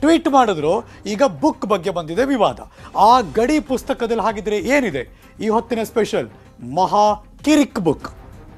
tweet ಮಾಡಿದ್ರು ಈಗ book ಬಗ್ಗೆ ಬಂದಿದೆ ವಿವಾದ ಆ ಗಡಿ ಪುಸ್ತಕದಲ್ಲಿ ಹಾಗಿದ್ರೆ ಏನಿದೆ ಈ ಹೊತ್ತಿನ ಸ್ಪೆಷಲ್ ಮಹಾ ಕಿರಿಕ್ ಬುಕ್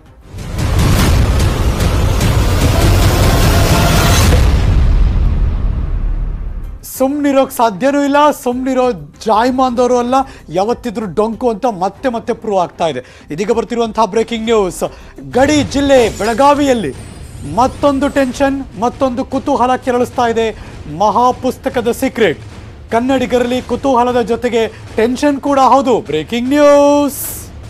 ಸುಮ್ಮನಿರೋಕ್ ಸಾಧ್ಯನೂ ಇಲ್ಲ ಸುಮ್ಮನಿರೋ ಜಾಯ್ಮಾನ್ದವರು ಅಲ್ಲ ಯಾವತ್ತಿದ್ರು ಡೊಂಕು ಅಂತ ಮತ್ತೆ ಮತ್ತೆ ಪ್ರೂವ್ ಆಗ್ತಾ ಇದೆ ಇದೀಗ ಬರ್ತಿರುವಂತಹ ಬ್ರೇಕಿಂಗ್ ನ್ಯೂಸ್ ಗಡಿ ಜಿಲ್ಲೆ ಬೆಳಗಾವಿಯಲ್ಲಿ ಮತ್ತೊಂದು ಟೆನ್ಷನ್ ಮತ್ತೊಂದು ಕುತೂಹಲ ಕೆರಳಿಸ್ತಾ ಇದೆ ಮಹಾ ಪುಸ್ತಕದ ಸೀಕ್ರೆಟ್ ಕನ್ನಡಿಗರಲ್ಲಿ ಕುತೂಹಲದ ಜೊತೆಗೆ ಟೆನ್ಷನ್ ಕೂಡ ಹೌದು ಬ್ರೇಕಿಂಗ್ ನ್ಯೂಸ್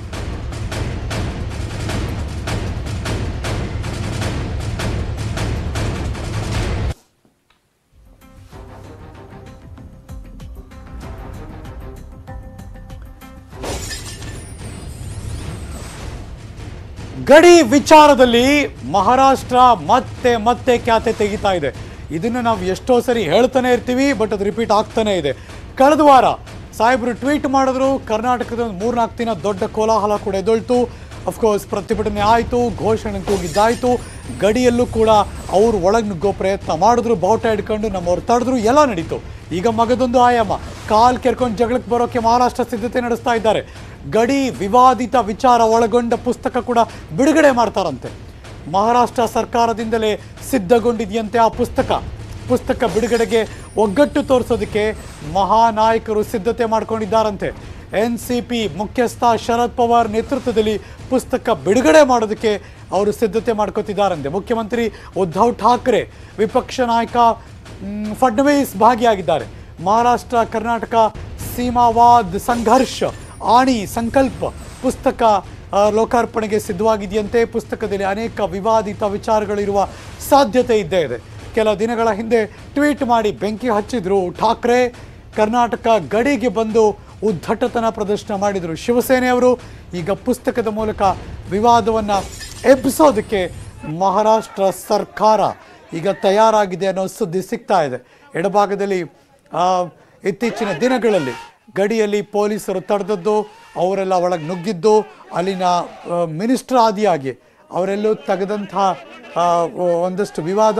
ಗಡಿ ವಿಚಾರದಲ್ಲಿ ಮಹಾರಾಷ್ಟ್ರ ಮತ್ತೆ ಮತ್ತೆ ಖ್ಯಾತೆ ತೆಗಿತಾ ಇದೆ ಇದನ್ನ ನಾವು ಎಷ್ಟೋ ಸರಿ ಹೇಳ್ತಾನೆ ಇರ್ತೀವಿ ಬಟ್ ಅದು ರಿಪೀಟ್ ಆಗ್ತಾನೆ ಇದೆ ಕಳೆದ ವಾರ ಸಾಹೇಬರು ಟ್ವೀಟ್ ಮಾಡಿದ್ರು ಕರ್ನಾಟಕದ ಒಂದು ಮೂರ್ನಾಲ್ಕು ದಿನ ದೊಡ್ಡ ಕೋಲಾಹಲ ಕೂಡ ಎದ್ದೊಳ್ತು ಅಫ್ಕೋರ್ಸ್ ಪ್ರತಿಭಟನೆ ಆಯಿತು ಘೋಷಣೆ ಕೂಗಿದ್ದಾಯಿತು ಗಡಿಯಲ್ಲೂ ಕೂಡ ಅವರು ಒಳಗೆ ನುಗ್ಗೋ ಪ್ರಯತ್ನ ಮಾಡಿದ್ರು ಬಾವುಟ ಹಿಡ್ಕೊಂಡು ನಮ್ಮವ್ರು ತಡೆದ್ರು ಎಲ್ಲ ನಡೀತು ಈಗ ಮಗದೊಂದು ಆಯಾಮ ಕಾಲ್ ಕೆರ್ಕೊಂಡು ಜಗಳಕ್ಕೆ ಬರೋಕೆ ಮಹಾರಾಷ್ಟ್ರ ಸಿದ್ಧತೆ ನಡೆಸ್ತಾ ಇದ್ದಾರೆ ಗಡಿ ವಿವಾದಿತ ವಿಚಾರ ಒಳಗೊಂಡ ಪುಸ್ತಕ ಕೂಡ ಬಿಡುಗಡೆ ಮಾಡ್ತಾರಂತೆ ಮಹಾರಾಷ್ಟ್ರ ಸರ್ಕಾರದಿಂದಲೇ ಸಿದ್ಧಗೊಂಡಿದೆಯಂತೆ ಆ ಪುಸ್ತಕ ಪುಸ್ತಕ ಬಿಡುಗಡೆಗೆ ಒಗ್ಗಟ್ಟು ತೋರಿಸೋದಕ್ಕೆ ಮಹಾನಾಯಕರು ಸಿದ್ಧತೆ ಮಾಡ್ಕೊಂಡಿದ್ದಾರಂತೆ ಎನ್ ಸಿ ಪಿ ಮುಖ್ಯಸ್ಥ ಶರದ್ ಪವಾರ್ ನೇತೃತ್ವದಲ್ಲಿ ಪುಸ್ತಕ ಬಿಡುಗಡೆ ಮಾಡೋದಕ್ಕೆ ಅವರು ಸಿದ್ಧತೆ ಮಾಡ್ಕೋತಿದ್ದಾರಂತೆ ಮುಖ್ಯಮಂತ್ರಿ ಉದ್ಧವ್ ಠಾಕ್ರೆ ವಿಪಕ್ಷ ನಾಯಕ ಮ್, ಫಡ್ನವೀಸ್ ಭಾಗಿಯಾಗಿದ್ದಾರೆ ಮಹಾರಾಷ್ಟ್ರ ಕರ್ನಾಟಕ ಸೀಮಾವಾದ್ ಸಂಘರ್ಷ ಆಣಿ ಸಂಕಲ್ಪ ಪುಸ್ತಕ ಆ, ಲೋಕಾರ್ಪಣೆಗೆ ಸಿದ್ಧವಾಗಿದೆಯಂತೆ ಪುಸ್ತಕದಲ್ಲಿ ಅನೇಕ ವಿವಾದಿತ ವಿಚಾರಗಳಿರುವ ಸಾಧ್ಯತೆ ಇದ್ದೇ ಇದೆ ಕೆಲ ದಿನಗಳ ಹಿಂದೆ ಟ್ವೀಟ್ ಮಾಡಿ ಬೆಂಕಿ ಹಚ್ಚಿದ್ರು ಠಾಕ್ರೆ ಕರ್ನಾಟಕ ಗಡಿಗೆ ಬಂದು ಉದ್ದಟತನ ಪ್ರದರ್ಶನ ಮಾಡಿದರು ಶಿವಸೇನೆಯವರು ಈಗ ಪುಸ್ತಕದ ಮೂಲಕ ವಿವಾದವನ್ನು ಎಬ್ಬಿಸೋದಕ್ಕೆ ಮಹಾರಾಷ್ಟ್ರ ಸರ್ಕಾರ ಈಗ ತಯಾರಾಗಿದೆ ಅನ್ನೋ ಸುದ್ದಿ ಸಿಗ್ತಾ ಇದೆ ಎಡಭಾಗದಲ್ಲಿ ಆ, ಇತ್ತೀಚಿನ ದಿನಗಳಲ್ಲಿ ಗಡಿಯಲ್ಲಿ ಪೊಲೀಸರು ತಡೆದದ್ದು ಅವರೆಲ್ಲ ಒಳಗೆ ನುಗ್ಗಿದ್ದು ಅಲ್ಲಿನ ಮಿನಿಸ್ಟರ್ ಆದಿಯಾಗಿ ಅವರೆಲ್ಲೂ ತೆಗೆದಂಥ ಆ, ಒಂದಷ್ಟು ವಿವಾದ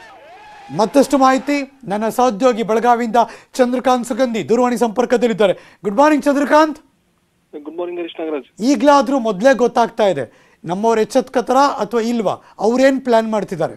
ಮತ್ತಷ್ಟು ಮಾಹಿತಿ ನನ್ನ ಸಹೋದ್ಯೋಗಿ ಬೆಳಗಾವಿಯಿಂದ ಚಂದ್ರಕಾಂತ್ ಸುಗಂಧಿ ದೂರವಾಣಿ ಸಂಪರ್ಕದಲ್ಲಿದ್ದಾರೆ good morning Chandrakant good morning Harish Nagaraj ಈಗಲಾದರೂ ಮೊದಲೇ ಗೊತ್ತಾಗ್ತಾ ಇದೆ ನಮ್ಮವ್ರು ಎಚ್ಚೆತ್ಕತರ ಅಥವಾ ಇಲ್ವಾ ಅವ್ರೇನು ಪ್ಲಾನ್ ಮಾಡ್ತಿದ್ದಾರೆ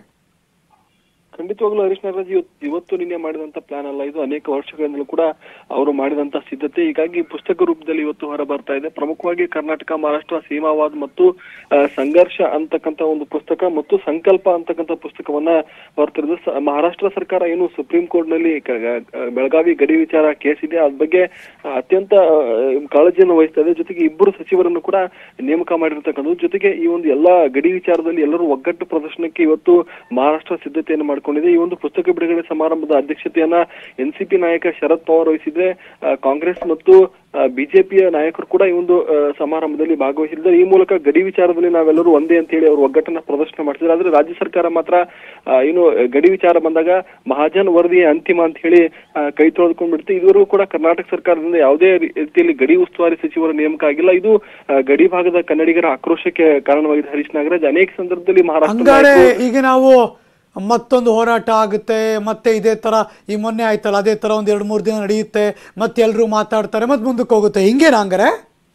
ಖಂಡಿತವಾಗ್ಲೂ ಹರೀಶ್ ನಾಗರಾಜ್ ಇವತ್ತು ಇವತ್ತು ನಿನ್ನೆ ಮಾಡಿದಂತ ಪ್ಲಾನ್ ಅಲ್ಲ ಇದು ಅನೇಕ ವರ್ಷಗಳಿಂದಲೂ ಕೂಡ ಅವರು ಮಾಡಿದಂತ ಸಿದ್ಧತೆ ಹೀಗಾಗಿ ಪುಸ್ತಕ ರೂಪದಲ್ಲಿ ಇವತ್ತು ಹೊರ ಬರ್ತಾ ಇದೆ ಪ್ರಮುಖವಾಗಿ ಕರ್ನಾಟಕ ಮಹಾರಾಷ್ಟ್ರ ಸೀಮಾವಾದ್ ಮತ್ತು ಆ, ಸಂಘರ್ಷ ಅಂತಕ್ಕಂತ ಒಂದು ಪುಸ್ತಕ ಮತ್ತು ಸಂಕಲ್ಪ ಅಂತಕ್ಕಂತ ಪುಸ್ತಕವನ್ನ ಹೊರತರಿದ್ದು ಸ- ಮಹಾರಾಷ್ಟ್ರ ಸರ್ಕಾರ ಏನು ಸುಪ್ರೀಂ ಕೋರ್ಟ್ ನಲ್ಲಿ ಕ- ಗ- ಬೆಳಗಾವಿ ಗಡಿ ವಿಚಾರ ಕೇಸ್ ಇದೆ ಅದ್ರ ಬಗ್ಗೆ ಆ, ಅತ್ಯಂತ ಆ, ಕಾಳಜಿಯನ್ನು ವಹಿಸ್ತಾ ಇದೆ ಜೊತೆಗೆ ಇಬ್ಬರು ಸಚಿವರನ್ನು ಕೂಡ ನೇಮಕ ಮಾಡಿರ್ತಕ್ಕಂಥದ್ದು ಜೊತೆಗೆ ಈ ಒಂದು ಎಲ್ಲಾ ಗಡಿ ವಿಚಾರದಲ್ಲಿ ಎಲ್ಲರೂ ಒಗ್ಗಟ್ಟು ಪ್ರದರ್ಶನಕ್ಕೆ ಇವತ್ತು ಮಹಾರಾಷ್ಟ್ರ ಸಿದ್ಧತೆಯನ್ನು ಮಾಡಿಕೊಂಡಿದೆ ಈ ಒಂದು ಪುಸ್ತಕ ಬಿಡುಗಡೆ ಸಮಾರಂಭದ ಅಧ್ಯಕ್ಷತೆಯನ್ನ ಎನ್ಸಿಪಿ ನಾಯಕ ಶರದ್ ಪವಾರ್ ವಹಿಸಿದ್ರೆ ಆ, ಕಾಂಗ್ರೆಸ್ ಮತ್ತು ಬಿಜೆಪಿಯ ನಾಯಕರು ಕೂಡ ಈ ಒಂದು ಆ, ಸಮಾರಂಭದಲ್ಲಿ ಭಾಗವಹಿಸಿದ್ದಾರೆ ಈ ಮೂಲಕ ಗಡಿ ವಿಚಾರದಲ್ಲಿ ನಾವೆಲ್ಲರೂ ಒಂದೇ ಅಂತ ಹೇಳಿ ಅವರು ಒಗ್ಗಟ್ಟನ್ನ ಪ್ರದರ್ಶನ ಮಾಡ್ತಿದ್ದಾರೆ ಆದ್ರೆ ರಾಜ್ಯ ಸರ್ಕಾರ ಮಾತ್ರ ಆ, ಏನು ಗಡಿ ವಿಚಾರ ಬಂದಾಗ ಮಹಾಜನ್ ವರದಿ ಅಂತಿಮ ಅಂತ ಹೇಳಿ ಆ, ಕೈ ತೊಳೆದುಕೊಂಡ್ಬಿಡುತ್ತೆ ಇದುವರೆಗೂ ಕೂಡ ಕರ್ನಾಟಕ ಸರ್ಕಾರದಿಂದ ಯಾವುದೇ ರೀತಿಯಲ್ಲಿ ಗಡಿ ಉಸ್ತುವಾರಿ ಸಚಿವರ ನೇಮಕ ಆಗಿಲ್ಲ ಇದು ಆ, ಗಡಿ ಭಾಗದ ಕನ್ನಡಿಗರ ಆಕ್ರೋಶಕ್ಕೆ ಕಾರಣವಾಗಿದೆ ಹರೀಶ್ ನಾಗರಾಜ್ ಅನೇಕ ಸಂದರ್ಭದಲ್ಲಿ ಮಹಾರಾಷ್ಟ್ರ ಹಂಗಾರೆ ನಾಯಕರು- ಈಗ ನಾವು ಮತ್ತೊಂದು ಹೋರಾಟ ಆಗುತ್ತೆ ಮತ್ತೆ ಇದೇ ಥರ ಈ ಮೊನ್ನೆ ಆಯ್ತಲ್ಲ ಅದೇ ಥರ ಒಂದು ಎರಡು ಮೂರು ದಿನ ನಡೆಯುತ್ತೆ ಮತ್ತೆ ಎಲ್ಲರೂ ಮಾತಾಡ್ತಾರೆ ಮತ್ತೆ ಮುಂದಕ್ಕೆ ಹೋಗುತ್ತೆ ಹಿಂಗೇನಾ ಹಂಗಾರೆ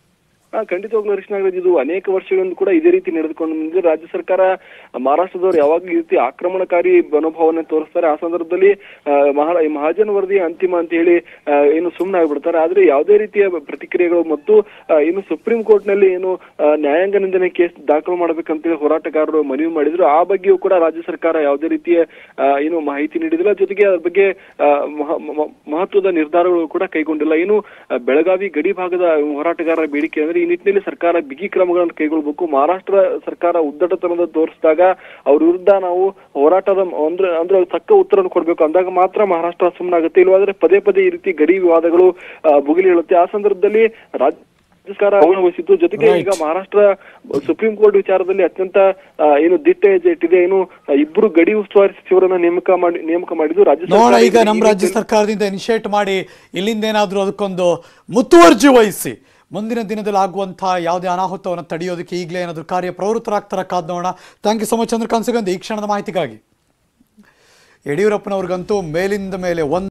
ಹಾ ಖಂಡಿತವಾಗ್ಲೂ ಹರೀಶ್ ನಾಗರಾಜ್ ಇದು ಅನೇಕ ವರ್ಷಗಳಿಂದ ಕೂಡ ಇದೇ ರೀತಿ ನಡೆದುಕೊಂಡು ಬಂದಿದೆ ರಾಜ್ಯ ಸರ್ಕಾರ ಮಹಾರಾಷ್ಟ್ರದವರು ಯಾವಾಗ ಈ ರೀತಿ ಆಕ್ರಮಣಕಾರಿ ಮನೋಭಾವನೆ ತೋರಿಸ್ತಾರೆ ಆ ಸಂದರ್ಭದಲ್ಲಿ ಆ, ಮಹಾ ಈ ಮಹಾಜನ್ ವರದಿ ಅಂತಿಮ ಅಂತ ಹೇಳಿ ಆ, ಏನು ಸುಮ್ಮನೆ ಆಗ್ಬಿಡ್ತಾರೆ ಆದ್ರೆ ಯಾವುದೇ ರೀತಿಯ ಪ್ರತಿಕ್ರಿಯೆಗಳು ಮತ್ತು ಆ, ಏನು ಸುಪ್ರೀಂ ಕೋರ್ಟ್ ನಲ್ಲಿ ಏನು ಆ, ನ್ಯಾಯಾಂಗ ನಿಂದನೆ ಕೇಸ್ ದಾಖಲು ಮಾಡ್ಬೇಕಂತೇಳಿ ಹೋರಾಟಗಾರರು ಮನವಿ ಮಾಡಿದ್ರು ಆ ಬಗ್ಗೆಯೂ ಕೂಡ ರಾಜ್ಯ ಸರ್ಕಾರ ಯಾವುದೇ ರೀತಿಯ ಆ, ಏನು ಮಾಹಿತಿ ನೀಡಿದಿಲ್ಲ ಜೊತೆಗೆ ಅದ್ರ ಬಗ್ಗೆ ಆ, ಮಹ- ಮ- ಮಹತ್ವದ ನಿರ್ಧಾರಗಳು ಕೂಡ ಕೈಗೊಂಡಿಲ್ಲ ಏನು ಆ, ಬೆಳಗಾವಿ ಗಡಿ ಭಾಗದ ಹೋರಾಟಗಾರರ ಬೇಡಿಕೆ ಅಂದ್ರೆ ಈ ನಿಟ್ಟಿನಲ್ಲಿ ಸರ್ಕಾರ ಬಿಗಿ ಕ್ರಮಗಳನ್ನು ಕೈಗೊಳ್ಳಬೇಕು ಮಹಾರಾಷ್ಟ್ರ ಸರ್ಕಾರ ಉದ್ದಟತನದ ತೋರಿಸಿದಾಗ ಅವ್ರ ವಿರುದ್ಧ ನಾವು ಹೋರಾಟದ ಅಂದ್ರೆ ಅಂದ್ರೆ ತಕ್ಕ ಉತ್ತರವನ್ನು ಕೊಡ್ಬೇಕು ಅಂದಾಗ ಮಾತ್ರ ಮಹಾರಾಷ್ಟ್ರ ಸುಮ್ಮನಾಗುತ್ತೆ ಇಲ್ವಾದ್ರೆ ಪದೇ ಪದೇ ಈ ರೀತಿ ಗಡಿ ವಿವಾದಗಳು ಆ, ಭುಗಿಲಿ ಹೇಳುತ್ತೆ ಆ ಸಂದರ್ಭದಲ್ಲಿ ರಾಜ್ಯ ಸರ್ಕಾರ ಮೌನ ವಹಿಸಿತ್ತು ಜೊತೆಗೆ ಈಗ ಮಹಾರಾಷ್ಟ್ರ ಸುಪ್ರೀಂ ಕೋರ್ಟ್ ವಿಚಾರದಲ್ಲಿ ಅತ್ಯಂತ ಆ, ಏನು ದಿಟ್ಟ ಹೆಜ್ಜೆ ಇಟ್ಟಿದೆ ಏನು ಆ, ಇಬ್ರು ಗಡಿ ಉಸ್ತುವಾರಿ ಸಚಿವರನ್ನ ನೇಮಕ ಮಾಡಿ ನೇಮಕ ಮಾಡಿದ್ದು ರಾಜ್ಯ ನೋಡ ಸರ್ಕಾರ ಈಗ ನಮ್ಮ ರಾಜ್ಯ ಸರ್ಕಾರದಿಂದ ಇನಿಷಿಯೇಟ್ ಮಾಡಿ ಇಲ್ಲಿಂದ ಏನಾದರೂ ಅದಕ್ಕೊಂದು ಮುತುವರ್ಜಿ ವಹಿಸಿ ಮುಂದಿನ ದಿನದಲ್ಲಿ ಆಗುವಂಥ ಯಾವುದೇ ಅನಾಹುತವನ್ನು ತಡೆಯೋದಕ್ಕೆ ಈಗಲೇ ಏನಾದರೂ ಕಾರ್ಯ ಪ್ರವೃತ್ತರಾಗ್ತಾರ ಕಾದ್ ನೋಡೋಣ thank you so much Chandrakant Sugandhi ಈ ಕ್ಷಣದ ಮಾಹಿತಿಗಾಗಿ ಯಡಿಯೂರಪ್ಪನವ್ರಿಗಂತೂ ಮೇಲಿಂದ ಮೇಲೆ ಒಂದು